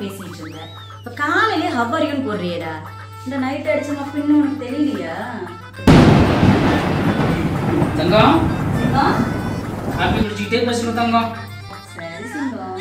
பேசிட்டு இருந்த இப்ப காலையிலே ஹவ்வரியும் போடுறியடா இந்த நைட் அடிச்ச பின்னு உனக்கு தெரியலையா தங்கம் சிங்கம் காப்பி குடிச்சுக்கிட்டே பேசணும் தங்கம் சரி சிங்கம்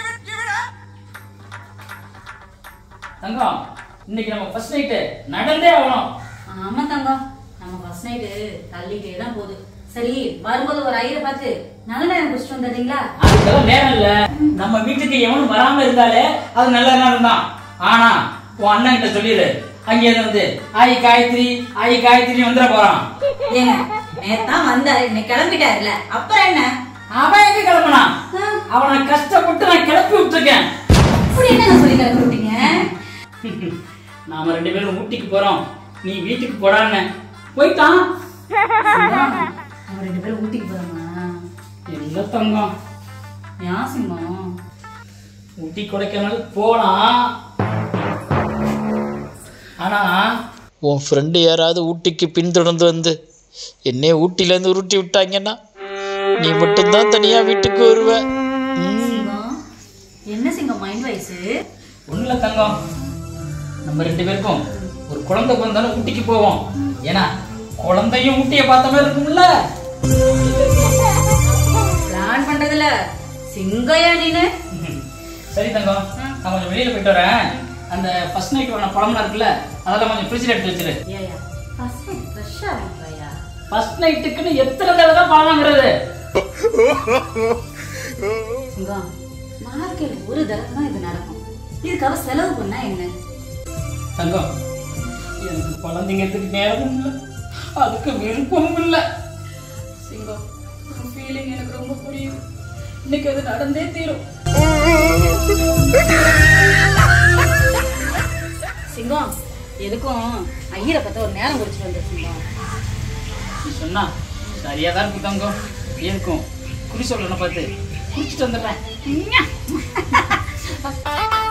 தங்கம் இன்னைக்கு நம்ம ஃபர்ஸ்ட் நைட்டு நடந்தே ஆகணும் ஆமா தங்கம் நம்ம ஃபர்ஸ்ட் நைட்டு தள்ளிட்டே தான் போகுது சரி வரும்போது ஒரு ஐயரை பார்த்து நல்ல நேரம் குடிச்சிட்டு வந்துடுறீங்களா அதுக்கெல்லாம் நேரம் இல்ல நம்ம வீட்டுக்கு எவனும் வராம இருந்தாலே அது நல்ல நேரம் தான் ஆனா உன் அண்ணன் கிட்ட சொல்லிடு அங்கே வந்து ஆயி காயத்ரி ஆயி காயத்ரி வந்துட போறான் ஏங்க நேத்தான் வந்தாரு இன்னைக்கு கிளம்பிட்டாருல அப்புறம் என்ன அவன் எங்க கிளம்புனான் அவனை கஷ்டப்பட்டு நான் கிளப்பி விட்டுருக்கேன் அப்படி என்ன சொல்லி கிளம்பி விட்டீங்க நாம ரெண்டு பேரும் ஊட்டிக்கு போறோம் நீ வீட்டுக்கு போடான்னு போயிட்டான் சிங்கம், நம்ம ரெண்டு பேரும் ஊட்டிக்கு போறோமா என்ன தங்கம் ஏன் சிங்கம் ஊட்டி கொடைக்கானல் போலாம் ஆனா உன் ஃப்ரெண்டு யாராவது ஊட்டிக்கு பின்தொடர்ந்து வந்து என்னைய ஊட்டிலேருந்து உருட்டி விட்டாங்கன்னா நீ மட்டும்தான் தனியாக வீட்டுக்கு வருவ ம். சிங்கம் என்ன சிங்கம் மைண்ட் வயசு ஒண்ணுல தங்கம் நம்ம ரெண்டு பேருக்கும் ஒரு குழந்தை பிறந்தாலும் ஊட்டிக்கு போவோம் ஏன்னா குழந்தையும் ஊட்டியை பார்த்த மாதிரி இருக்கும்ல பிளான் பண்றதுல சிங்கையா நீனு சரி தங்கம் நான் கொஞ்சம் வெளியில போயிட்டு வரேன் அந்த ஃபர்ஸ்ட் நைட் வாங்கின பழம்லாம் இருக்குல்ல அதெல்லாம் கொஞ்சம் ஃப்ரிட்ஜில் எடுத்து வச்சிரு ஏயா ஃபர்ஸ்ட் ஃப்ரெஷ்ஷா வாங்கிப்பாயா ஃபர்ஸ்ட் நைட்டுக்குன்னு எத்தனை தடவை தான் பழம் வாங்குறது சிங்கம் வாழ்க்கையில ஒரு தடவை தான் இது நடக்கும் இதுக்காக செலவு பண்ணா என்ன தங்கம் எனக்கு பழம் திங்கிறதுக்கு நேரமும் இல்லை அதுக்கு விருப்பமும் இல்லை சிங்கம் ஃபீலிங் எனக்கு ரொம்ப புரியுது இன்னைக்கு அது நடந்தே தீரும் சிங்கம் எதுக்கும் ஐயரை பார்த்து ஒரு நேரம் குடிச்சிட்டு வந்த சிங்கம் நீ சொன்னா சரியா தான் இருக்கும் தங்கம் இருக்கும் குறி சொல்லணும் பார்த்து குடிச்சிட்டு வந்துடுறேன்